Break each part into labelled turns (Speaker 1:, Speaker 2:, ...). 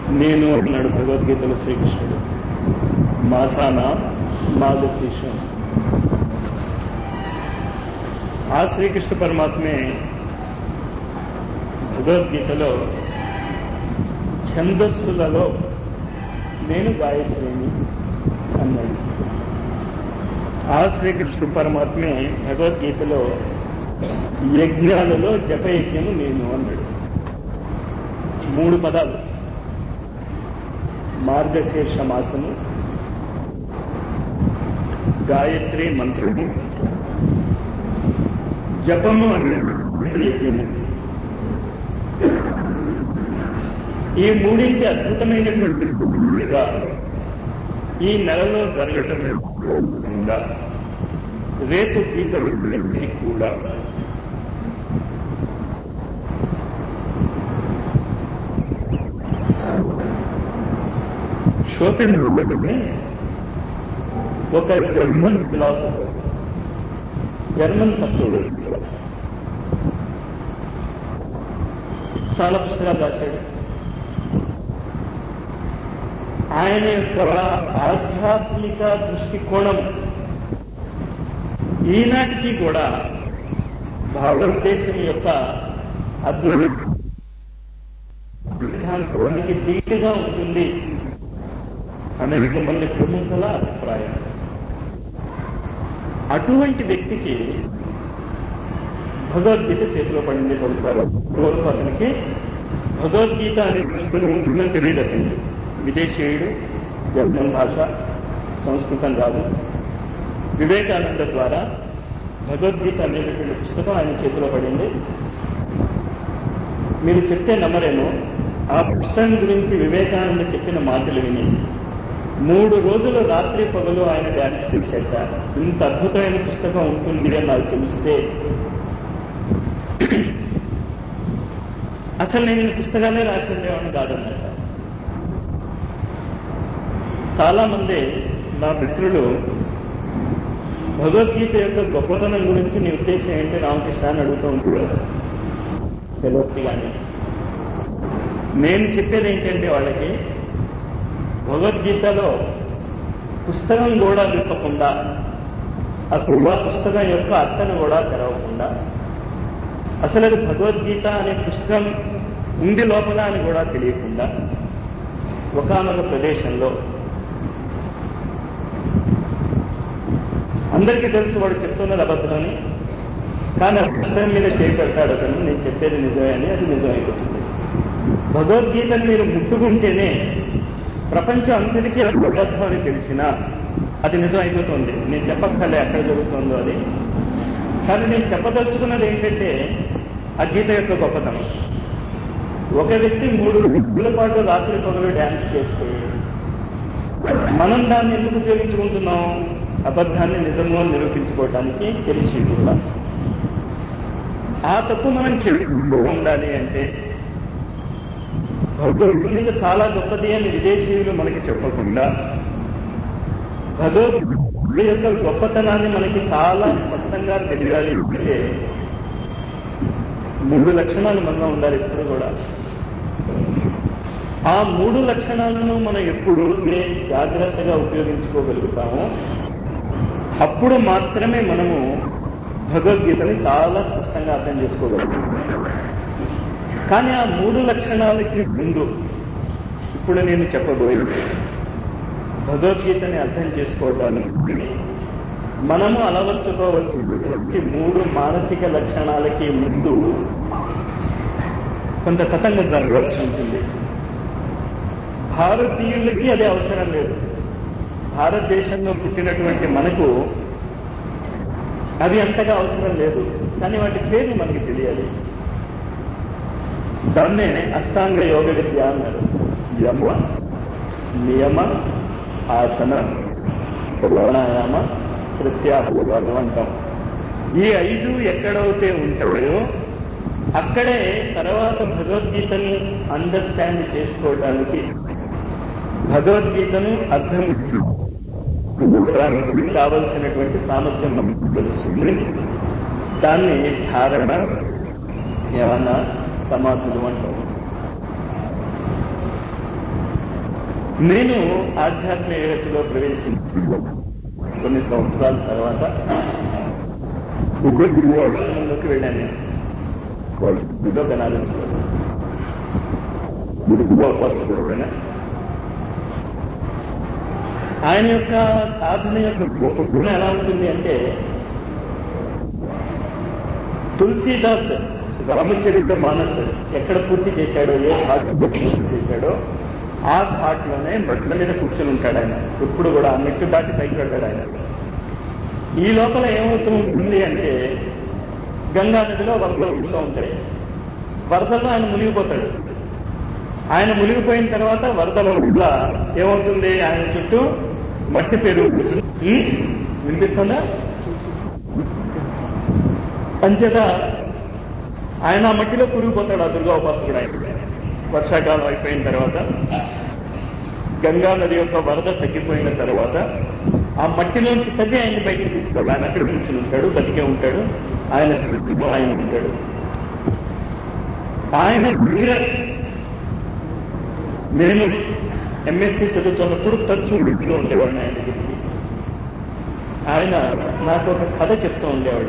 Speaker 1: నేను అన్నాడు భగవద్గీతలో శ్రీకృష్ణుడు మాసాన మాగశీషం ఆ శ్రీకృష్ణ పరమాత్మే భగవద్గీతలో ఛందస్సులలో నేను గాయత్రిని అన్నాడు ఆ శ్రీకృష్ణ పరమాత్మే భగవద్గీతలో యజ్ఞాలలో జపయజ్ఞము నేను అన్నాడు మూడు పదాలు మార్గశీర్ష మాసము గాయత్రి మంత్రము జపము అన్నాడు యజ్ఞము ఈ మూడింటి అద్భుతమైనటువంటి ఈ నెలలో జరగటం కూడా రేపు గీత కూడా షోపెన్హౌగర్నే ఒక జర్మన్ ఫిలాసఫర్ జర్మన్ తత్వుడు చాలా పుస్తకాలు రాశాడు ఆయన యొక్క ఆధ్యాత్మిక దృష్టికోణం ఈనాటికి కూడా భారతదేశం యొక్క అద్భుతానికి ధీటుగా ఉంటుంది అనేది మంది ప్రముఖుల అభిప్రాయం అటువంటి వ్యక్తికి భగవద్గీత చేతిలో పడింది కొడుతారు పూర్వం అతనికి భగవద్గీత అనే ఉంటుందని తెలియదు అతనికి విదేశీయుడు జర్మన్ భాష సంస్కృతం రాదు వివేకానంద ద్వారా భగవద్గీత అనేటటువంటి పుస్తకం ఆయన చేతిలో పడింది మీరు చెప్తే నమ్మరేమో ఆ పుస్తకం గురించి వివేకానంద చెప్పిన మాటలు విని మూడు రోజులు రాత్రి పగలు ఆయన ధ్యానం చేశాట ఇంత అద్భుతమైన పుస్తకం ఉంటుంది అని నాకు తెలిస్తే అసలు నేను ఈ పుస్తకాలే రాసిందేమని కాదన్నట చాలా మంది నా మిత్రులు భగవద్గీత యొక్క గొప్పతనం గురించి నీ ఉద్దేశం ఏంటి రామకృష్ణ అని అడుగుతూ ఉంటారు తెలియగానే నేను చెప్పేది ఏంటంటే వాళ్ళకి భగవద్గీతలో పుస్తకం కూడా విప్పకుండా అసలు ఆ పుస్తకం యొక్క అర్థను కూడా తెరవకుండా అసలు అది భగవద్గీత అనే పుస్తకం ఉంది లోపల అని కూడా తెలియకుండా ఒకనొక ప్రదేశంలో అందరికీ తెలుసు వాడు చెప్తున్నది అబద్ధమని కానీ ఆ పుస్తకం మీద చేయి పెడతాడు అతను నేను చెప్పేది నిజమే అని అది నిజమైపోతుంది భగవద్గీతను మీరు ముట్టుకుంటేనే ప్రపంచం అంతటికీ అబద్ధం అని తెలిసినా అది నిజం అయిపోతుంది నేను చెప్పక్కర్లే ఎక్కడ జరుగుతుందో అది కానీ నేను చెప్పదలుచుకున్నది ఏంటంటే ఆ గీత యొక్క గొప్పతనం ఒక వ్యక్తి మూడు రోజుల పాటు రాత్రి పగలు డ్యాన్స్ చేస్తే మనం దాన్ని ఎందుకు ఉపయోగించుకుంటున్నాం అబద్ధాన్ని నిజము అని నిరూపించుకోవటానికి తెలిసి కూడా ఆ తప్పు మనం చెడు ఉండాలి అంటే భగవద్గీత చాలా గొప్పది అని విదేశీయులు మనకి చెప్పకుండా భగవద్గీత యొక్క గొప్పతనాన్ని మనకి చాలా స్పష్టంగా తెలియాలి అంటే మూడు లక్షణాలు మనలో ఉండాలి ఎప్పుడు కూడా ఆ మూడు లక్షణాలను మనం ఎప్పుడు జాగ్రత్తగా ఉపయోగించుకోగలుగుతామో అప్పుడు మాత్రమే మనము భగవద్గీతని చాలా స్పష్టంగా అర్థం చేసుకోగలుగుతాం కానీ ఆ మూడు లక్షణాలకి ముందు ఇప్పుడు నేను చెప్పబోయేది భగవద్గీతని అర్థం చేసుకోవడానికి మనము అలవర్చుకోవాల్సి మూడు మానసిక లక్షణాలకి ముందు కొంత తతంగం జరగవలసి ఉంటుంది భారతీయులకి అది అవసరం లేదు భారతదేశంలో పుట్టినటువంటి మనకు అది అంతగా అవసరం లేదు కానీ వాటి పేరు మనకి తెలియాలి దాన్నే అష్టాంగ యోగ విద్య అన్నారు యమ నియమ ఆసన ప్రాణాయామ ప్రత్యాహారం అంటాం ఈ ఐదు ఎక్కడైతే ఉంటాయో అక్కడే తర్వాత భగవద్గీతని అండర్స్టాండ్ చేసుకోవడానికి భగవద్గీతను అర్థం కావలసినటువంటి సామర్థ్యం మనకు తెలుస్తుంది దాన్ని ధారణ ఏమన్నా సమాధులు అంటాం నేను ఆధ్యాత్మిక జగత్తులో ప్రవేశించి కొన్ని సంవత్సరాల తర్వాత ఆశ్రమంలోకి వెళ్ళాను నేను ఇదో బెనారస్లో వెళ్ళా. ఆయన యొక్క సాధన యొక్క గుణం ఎలా ఉంటుంది అంటే తులసీదాస్ రామచరిత మానస్ ఎక్కడ పూర్తి చేశాడో ఏ ఘాట్ పూర్తి చేశాడో ఆ ఘాట్లోనే మెట్ల మీద కూర్చొని ఉంటాడు ఆయన ఎప్పుడు కూడా ఆ మెట్టు దాటి పైకి వెళ్ళాడు ఆయన ఈ లోపల ఏమవుతూ ఉంటుంది అంటే గంగా నదిలో వరదలు వస్తూ ఉంటాయి వరదల్లో ఆయన మునిగిపోతాడు ఆయన మునిగిపోయిన తర్వాత వరదల వల్ల ఏమవుతుంది ఆయన చుట్టూ మట్టి పెరుగుతుంది ఉం? వినిపిస్తుందా అంచేత ఆయన ఆ మట్టిలో పురిగిపోతాడు ఆ దుర్గా ఉపాసకుడు ఆయన వర్షాకాలం అయిపోయిన తర్వాత గంగా నది యొక్క వరద తగ్గిపోయిన తర్వాత ఆ మట్టిలోంచి తగ్గి ఆయన్ని బయటికి తీస్తాడు ఆయన అక్కడ కూర్చుని ఉంటాడు బతికే ఉంటాడు ఆయన స్థితిలో ఆయన ఉంటాడు ఆయన దగ్గర నేను ఎంఎస్సీ చదువుతున్నప్పుడు తరచూ వింటూ ఉండేవాడిని ఆయన దగ్గరికి ఆయన నాకు ఒక కథ చెప్తూ ఉండేవాడు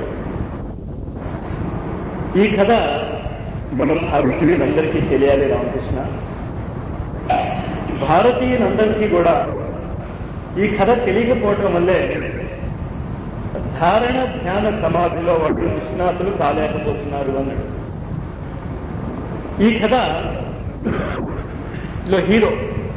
Speaker 1: ఈ కథ మనం భారతీయులందరికీ తెలియాలి రామకృష్ణ భారతీయులందరికీ కూడా ఈ కథ తెలియకపోవటం వల్లే ధారణ ధ్యాన సమాధిలో వాళ్ళు నిష్ణాతులు కాలేకపోతున్నారు అన్నాడు ఈ కథ లో హీరో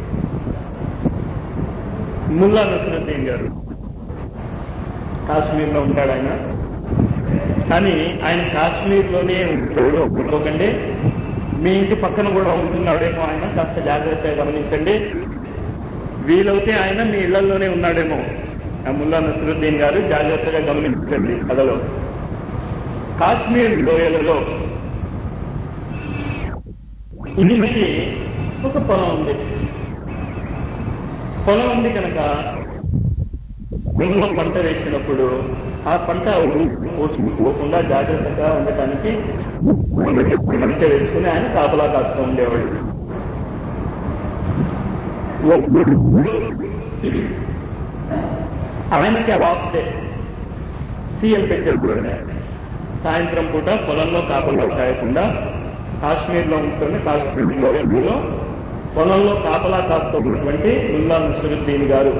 Speaker 1: ముల్లా నసరుద్దీన్ గారు కాశ్మీర్లో ఉంటాడు ఆయన కానీ ఆయన కాశ్మీర్లోనే ఉంటాడు ఒప్పుకోకండి మీ ఇంటి పక్కన కూడా ఉంటున్నాడేమో ఆయన కాస్త జాగ్రత్తగా గమనించండి వీలైతే ఆయన మీ ఇళ్లలోనే ఉన్నాడేమో ఆ ముల్లా నసరుద్దీన్ గారు జాగ్రత్తగా గమనించండి కథలో కాశ్మీర్ లోయలలో ఇదికి ఒక పొలం ఉంది పొలం ఉంది కనుక భూమిలో పంట వేసినప్పుడు ఆ పంట పోకుండా జాగ్రత్తగా ఉండటానికి పంట వేసుకుని ఆయన కాపలా కాస్తూ ఉండేవాడు ఆయనకి ఆఫ్ డే సీఎం పెట్టారు సాయంత్రం పూట పొలంలో కాపలా కాయకుండా కాశ్మీర్లో ఉంటుంది కాశ్మీర్లో పొలంలో కాపలా కాస్తున్నటువంటి ముల్లా నసరుద్దీన్ గారు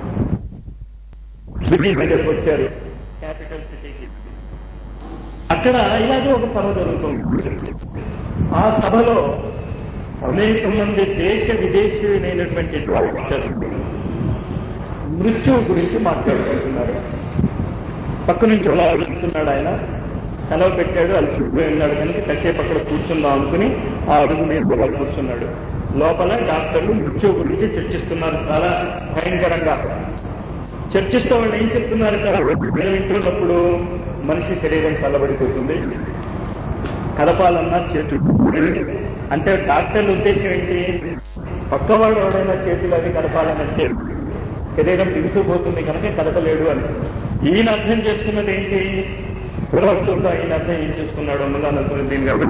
Speaker 1: ఢిల్లీ దగ్గరకు వచ్చారు క్యాపిటల్ సిటీకి అక్కడ ఇలాగే ఒక సభ జరుగుతుంది ఆ సభలో అనేక మంది దేశ విదేశీయులైనటువంటి డాక్టర్లు మృత్యువు గురించి మాట్లాడుకుంటున్నారు పక్క నుంచి అలా అడుగుతున్నాడు ఆయన సెలవు పెట్టాడు అలసిపోయి ఉన్నాడు కనుక కాసేపు అక్కడ కూర్చుందాం అనుకుని ఆ అడుగు మీద కూర్చున్నాడు లోపల డాక్టర్లు మృత్యువు గురించి చర్చిస్తున్నారు చాలా భయంకరంగా చర్చిస్తూ వాళ్ళు ఏం చెప్తున్నారు సార్ మనం వింటున్నప్పుడు మనిషి శరీరం చల్లబడిపోతుంది కదపాలన్నా చేతులు అంటే డాక్టర్ల ఉద్దేశం ఏంటి పక్కవాడు ఎవడైనా చేతులు అవి కదపాలనంటే శరీరం బిగుసుకుపోతుంది కనుక కదపలేడు అని ఈయన అర్థం చేసుకున్నది ఏంటి ప్రభుత్వంతో ఈయన అర్థం ఏం చేసుకున్నాడు ముల్లా నసరుద్దీన్ గారు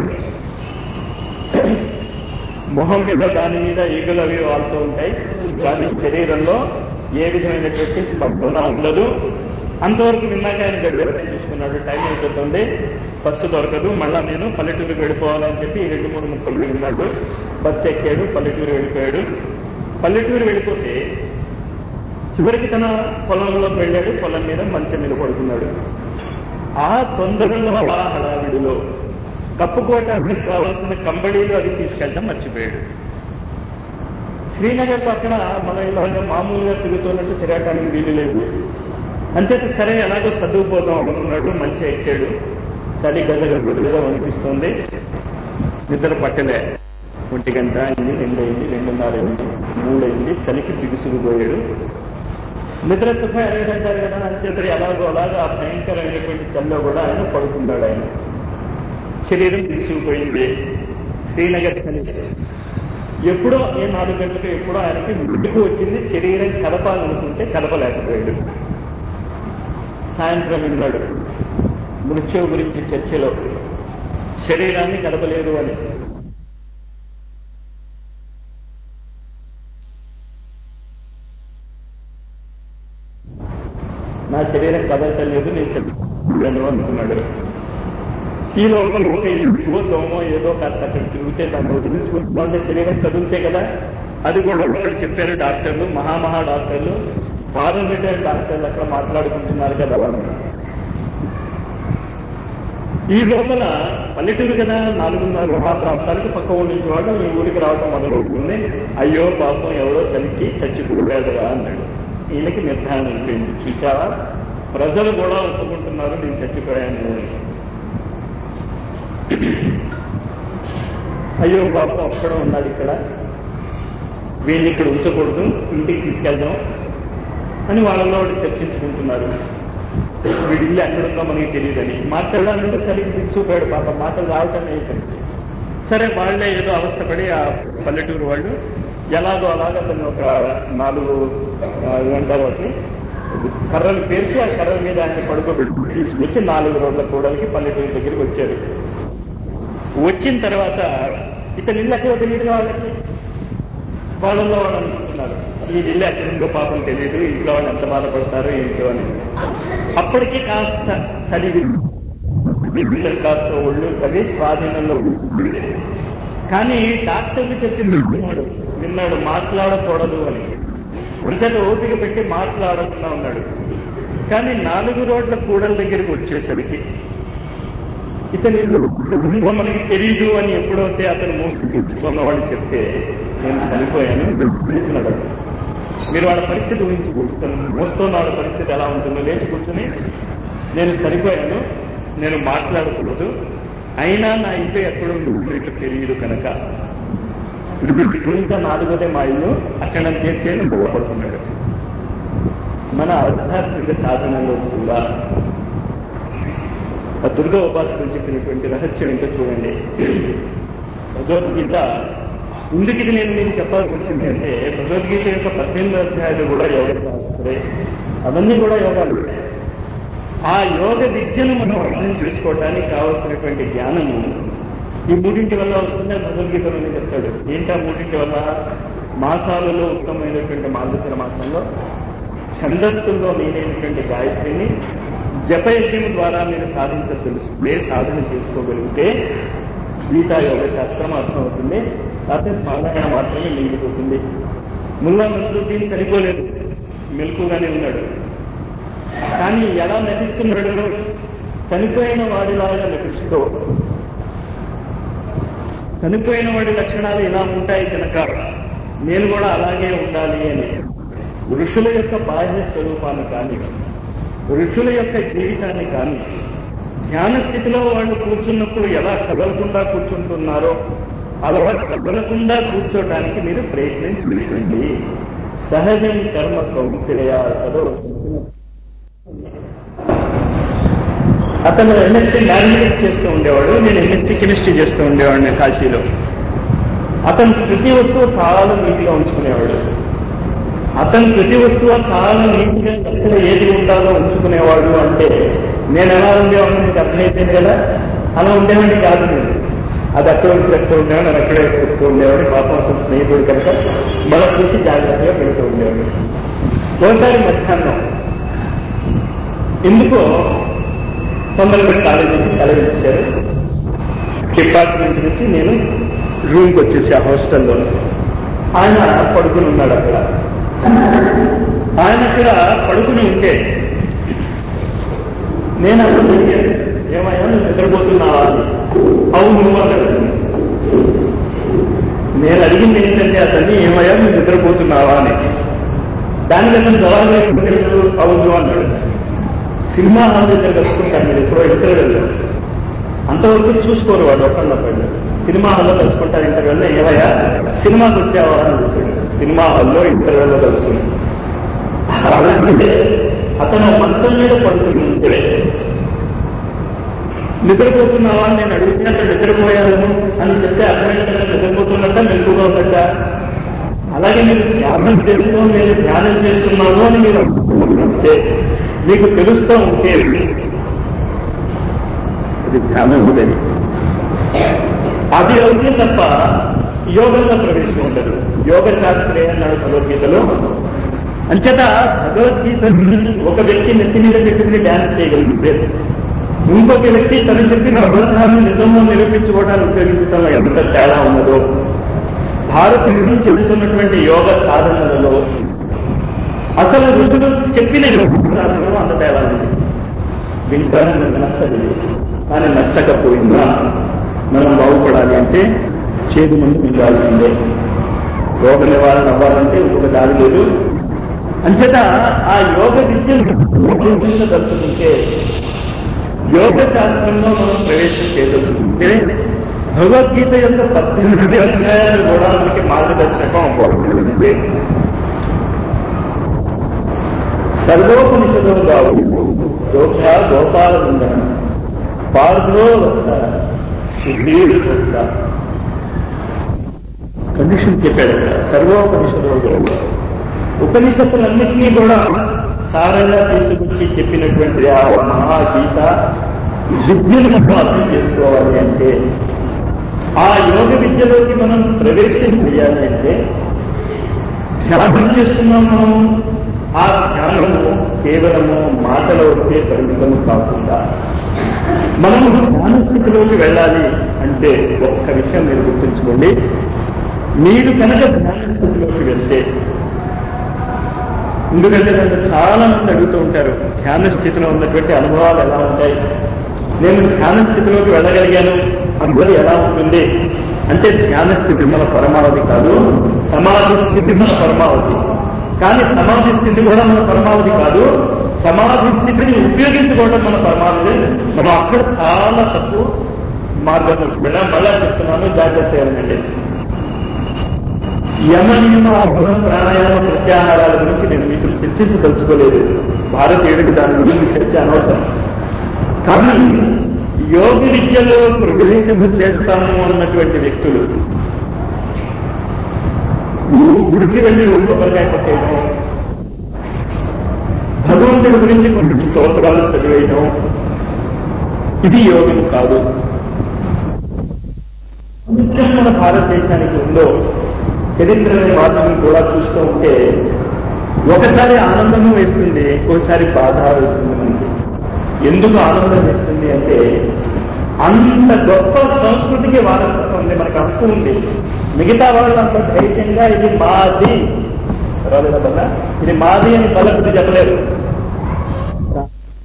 Speaker 1: మొహం మీద దాని మీద ఈగలు అవి వాడుతూ ఉంటాయి దాని శరీరంలో ఏ విధమైనటువంటి స్పర్ధన ఉండదు అంతవరకు విన్నాక ఆయన గడిపి చూసుకున్నాడు టైం అయిపోతుంది బస్సు దొరకదు మళ్ళా నేను పల్లెటూరుకి వెళ్ళిపోవాలని చెప్పి ఈ రెండు మూడు ముక్కలు విన్నాడు బస్సు ఎక్కాడు పల్లెటూరు వెళ్ళిపోయాడు పల్లెటూరు వెళ్ళిపోతే చివరికి తన పొలంలోకి వెళ్ళాడు పొలం మీద మంచం మీద పడుకున్నాడు ఆ తొందరలో ఆ హడావిడిలో కప్పుకోవటానికి కావాల్సిన కంబడీలు అది తీసుకెళ్ళడం మర్చిపోయాడు శ్రీనగర్ పక్కన మన ఇలాగా మామూలుగా తిరుగుతున్నట్టు తిరగటానికి వీలు లేదు అంతేత సరే ఎలాగో చదువుపోదాం అనుకున్నాడు మంచి ఎక్కాడు చలి గదగా గదులుగా అనిపిస్తుంది నిద్ర పట్టలే ఒంటి గంట అయింది రెండు అయింది రెండున్నర అయింది మూడు అయింది చలికి బిగుసుకుపోయాడు నిద్ర సుఖం ఎలాగంటారు కదా అంచేత ఎలాగో అలాగా ఆ భయంకరమైనటువంటి చల్లో కూడా ఆయన పడుకున్నాడు ఆయన శరీరం బిగుసుకుపోయింది శ్రీనగర్ చలి ఎప్పుడో ఏ నాలుగు గంటలకు ఎప్పుడో ఆయనకి ముట్టుకు వచ్చింది శరీరం కదపాలనుకుంటే కదపలేకపోయాడు సాయంత్రం విన్నాడు మృత్యువు గురించి చర్చలో శరీరాన్ని కదపలేదు అని నా శరీరం కదలటం లేదు నేను చెప్పాను అనుకున్నాడు ఈ లోపల ఒక ఇల్లు దోమో ఏదో కాస్త అక్కడ తిరిగితే దాన్ని వదిలించుకుంటే శరీరం కదిలితే కదా అది కూడా ఒకటి చెప్పారు డాక్టర్లు మహామహా డాక్టర్లు పారామీటర్ డాక్టర్లు అక్కడ మాట్లాడుకుంటున్నారు కదా వాళ్ళు ఈ లోపల పల్లెటూరు కదా నాలుగున్నర ఆ ప్రాంతానికి పక్క ఊరి నుంచి వాడు ఈ ఊరికి రావడం మొదలవుతుంది అయ్యో పాపం ఎవరో చలికి చచ్చిపోయాడురా అన్నాడు ఈయనకి నిర్ధారణ అయిపోయింది చూసావా ప్రజలు కూడా ఒప్పుకుంటున్నారు నేను చచ్చిపోయాను అని అయ్యో పాపం అక్కడ ఉన్నాడు ఇక్కడ వీడిని ఇక్కడ ఉంచకూడదు ఇంటికి తీసుకెళ్దాం అని వాళ్ళలో వాళ్ళు చర్చించుకుంటున్నారు వీడి ఇల్లు ఎక్కడుందో మనకి తెలియదని మాట్లాడాలంటే సరిగ్గా తీసుకుపోయాడు పాప మాటలు రావటం అయిపోయింది సరే వాళ్ళే ఏదో అవస్థపడి ఆ పల్లెటూరు వాళ్ళు ఎలాగో అలాగ అతను ఒక నాలుగు ఆ, ఏమంటారు వాటిని కర్రలు పేర్చి ఆ కర్రల మీద ఆయన పడుకోబెట్టి తీసుకొచ్చి నాలుగు రోజుల కూడలికి పల్లెటూరు దగ్గరికి వచ్చారు వచ్చిన తర్వాత ఇతను ఇల్లు ఎక్కడో తెలియదు వాళ్ళకి వాళ్ళల్లో వాళ్ళు అనుకుంటున్నారు ఈ ఇల్లు ఎక్కడుందో పాపం తెలియదు ఇంట్లో వాళ్ళు ఎంత బాధపడతారో ఏంటో అని అప్పటికి కాస్త చదివి బిడ్డలు కాస్త ఒళ్ళు చదివి స్వాధీనంలో ఉంది. కానీ డాక్టర్లు చెప్పింది విన్నాడు విన్నాడు మాట్లాడకూడదు అని ఉడిచేత ఓపిక పెట్టి మాట్లాడకుండా ఉన్నాడు కానీ నాలుగు రోడ్ల కూడల దగ్గరికి వచ్చేసరికి ఇతని ఇల్లు మనకి తెలియదు అని ఎప్పుడైతే అతను మోసుకున్న వాళ్ళు చెప్తే నేను చనిపోయాను పిలుస్తున్నాడు మీరు వాళ్ళ పరిస్థితి ఊహించి కూర్చున్నాను మోస్తున్న వాళ్ళ పరిస్థితి ఎలా ఉంటుందో లేచి కూర్చుని నేను చనిపోయాను నేను మాట్లాడకూడదు అయినా నా ఇల్లు ఎక్కడుందో మీకు తెలియదు కనుక ఇంకా నాలుగోదే మా ఇల్లు అక్కడ నన్ను చేస్తే బాగుపడుతున్నాడు మన ఆధ్యాత్మిక సాధనలో కూడా ఆ దుర్గా ఉపాసకులు చెప్పినటువంటి రహస్యం ఏంటో చూడండి భగవద్గీత ఎందుకు ఇది నేను మీకు చెప్పాల్సి వచ్చింది అంటే భగవద్గీత యొక్క పద్దెనిమిది అధ్యాయులు కూడా యోగ శాస్త్రే అవన్నీ కూడా యోగాలు ఆ యోగ విద్యను మనం అర్థం చేసుకోవడానికి కావలసినటువంటి జ్ఞానము ఈ మూడింటి వల్ల వస్తుందని భగవద్గీతలోనే చెప్తాడు ఏంటా మూడింటి వల్ల మాసాలలో ఉత్తమమైనటువంటి మార్గశిర మాసంలో ఛందస్సుల్లో నేనైనటువంటి గాయత్రిని జపయజ్ఞం ద్వారా మీరు సాధించ తెలుసుకుంటే సాధన చేసుకోగలిగితే గీతా యోగ శాస్త్రం అర్థమవుతుంది లేకపోతే పారాయణ మాత్రమే మిగిలిపోతుంది ముల్లా నసరుద్దీన్ చనిపోలేదు మెలకుగానే ఉన్నాడు కానీ ఎలా నటిస్తున్నాడు చనిపోయిన వాడిలాగా నటిస్తూ చనిపోయిన వాడి లక్షణాలు ఇలా ఉంటాయి కనుక నేను కూడా అలాగే ఉండాలి అని ఋషుల యొక్క బాహ్య స్వరూపాన్ని కానీ ఋషుల యొక్క జీవితాన్ని కానీ ధ్యాన స్థితిలో వాళ్ళు కూర్చున్నప్పుడు ఎలా కదలకుండా కూర్చుంటున్నారో అలా కదలకుండా కూర్చోటానికి మీరు ప్రయత్నం చేయండి సహజం కర్మ కౌంటర్య చదవచ్చు అతను ఎంఎస్సీ మ్యాథమెటిక్స్ చేస్తూ ఉండేవాడు నేను ఎంఎస్సీ కెమిస్ట్రీ చేస్తూ ఉండేవాడిని కాశీలో అతను ప్రతి వస్తువు చాలా నీట్గా ఉంచుకునేవాడు అతను ప్రతి వస్తువు చాలా నీట్గా ఎక్కడ ఏది ఉండాలో ఉంచుకునేవాడు అంటే నేను ఎలా ఉండేవాడిని మీకు అర్థమైపోయింది కదా అలా ఉండేవాడిని కాదు నేను అది అక్కడ ఉంచేస్తూ ఉండేవాడు అది అక్కడే వేస్తూ ఉండేవాడు పాపం అతను స్నేహితుడు కనుక మళ్ళీ చూసి జాగ్రత్తగా పెడుతూ ఉండేవాడు ఒకసారి మధ్యాహ్నం ఎందుకో తొందరగా కాలేజీ నుంచి సెలవు ఇచ్చారు డిపార్ట్మెంట్ నుంచి నేను రూమ్కి వచ్చేసి ఆ హాస్టల్లో ఆయన పడుకుని ఉన్నాడు అక్కడ ఆయన అక్కడ పడుకుని ఉంటే నేను అక్కడ అడిగాను, ఏమయ్యా నువ్వు నిద్రపోతున్నావా అని అవును నువ్వు అన్నాడు నేను అడిగింది ఏంటంటే అతన్ని ఏమయ్యా నువ్వు నిద్రపోతున్నావా అని దానికి అతను జవాబు చెప్పలేదు అవును అన్నాడు సినిమా హాల్ దగ్గర కలుసుకుంటాను మీరు ఎప్పుడో ఇంటర్వెల్ అంతవరకు చూసుకోరు వాడు ఒకళ్ళ సినిమా హాల్లో కలుసుకుంటారు ఇంటర్వెల్ ఏవయ్యా సినిమాకి వచ్చావా అని అడుగుతాడు సినిమా హాల్లో ఇంటర్వెల్ లో కలుసుకుని అలాగే అతను మంచం మీద పడుతుంది ఉంటే నిద్రపోతున్నావా అని నేను అడిగితే అతను నిద్రపోయాను అని చెప్తే అర్థమైందా నిద్రపోతున్నట్ట మెలుగుగా ఉన్నట్ట అలాగే మీరు ధ్యానం చేస్తూ నేను ధ్యానం చేస్తున్నాను అని మీరు అనుకుంటే మీకు తెలుస్తూ ఉంటే అది ధ్యానం ఉండేది అది అవుతుంది తప్ప యోగంలో ప్రవేశం ఉండదు యోగ శాస్త్రే అన్నాడు భగవద్గీతలో అంచేత భగవద్గీత ఒక వ్యక్తి నెత్తి మీద పెట్టుకుని డ్యాన్స్ చేయగలుగుతారు ఇంకొక వ్యక్తి తను చెప్పిన అబద్ధాలను నిజంలో నిరూపించుకోవడానికి ఉపయోగించడంలో ఎంత తేడా ఉన్నదో భారతీయుడు చెబుతున్నటువంటి యోగ సాధనలలో అసలు ఋషులు చెప్పిన యోగ సాధనలో అంత తేడా ఉంది వింటానని నచ్చదు కానీ నచ్చకపోయిందా మనం బాగుపడాలి అంటే చేదు మందు మింగాల్సిందే రోగ నివారణ అవ్వాలంటే ఇంకొక దారి లేదు అంచేత ఆ యోగ విద్యను దర్శించే యోగ శాస్త్రంలో మనం ప్రవేశం చేయగలుగుతుంది భగవద్గీత యొక్క పద్దెనిమిది అధ్యాయాలు కూడా మనకి మార్గదర్శకం అవ్వాలి సర్వోపనిషదో కావు దోష గోపాల ఉందన పార్దో వస్త సుధీర్ వస్త కండిషన్ చెప్పాడు సర్వోపనిషదో కావు ఉపనిషత్తులన్నింటినీ కూడా సారంగా తీసుకొచ్చి చెప్పినటువంటి ఆ మహాగీత విద్యను మనం అర్థం చేసుకోవాలి అంటే ఆ యోగ విద్యలోకి మనం ప్రవేశం చేయాలి అంటే ధ్యానం చేస్తున్నాం మనం ఆ ధ్యానము కేవలము మాటల వచ్చే పరిమితము కాకుండా మనం ధ్యాన స్థితిలోకి వెళ్ళాలి అంటే ఒక్క విషయం మీరు గుర్తుంచుకోండి మీరు కనుక ధ్యాన స్థితిలోకి వెళ్తే ఎందుకంటే నన్ను చాలా మంది అడుగుతూ ఉంటారు ధ్యాన స్థితిలో ఉన్నటువంటి అనుభవాలు ఎలా ఉంటాయి నేను ధ్యాన స్థితిలోకి వెళ్ళగలిగాను అందరూ ఎలా ఉంటుంది అంటే ధ్యాన స్థితి మన పరమావధి కాదు సమాధి స్థితి మన పరమావధి కానీ సమాధి స్థితి కూడా మన పరమావధి కాదు సమాధి స్థితిని ఉపయోగించుకోవడం మన పరమావధి మనం అక్కడ చాలా తక్కువ మార్గంలో వెళ్ళాం మళ్ళా చెప్తున్నాను జాగ్రత్త ఏమండి యమ నియమ అభురం ప్రాణాయామ ప్రత్యాహారాల గురించి నేను మీకు చర్చించదలుచుకోలేదు భారతీయుడికి దాని గురించి చర్చ అనవసరం కానీ యోగ విద్యలో ప్రవేశం చేస్తాము అన్నటువంటి వ్యక్తులు గుడికి వెళ్ళి ఒక్కొక్కరిగా కొట్టేయడం భగవంతుడి గురించి కొన్ని స్తోత్రాలు చదివేయడం ఇది యోగం కాదు నిత్యం మన భారతదేశానికి ఉందో చరిత్రని వాటిని కూడా చూస్తూ ఉంటే ఒకసారి ఆనందము వేస్తుంది ఒకసారి బాధ వేస్తుంది మనకి ఎందుకు ఆనందం వేస్తుంది అంటే అంత గొప్ప సంస్కృతికి వారసత్వం ఉంది మనకు హక్కు ఉంది మిగతా వాళ్ళు అంత ధైర్యంగా ఇది మాది రాలేదా బల్ల ఇది మాది అని బలపతి చెప్పలేరు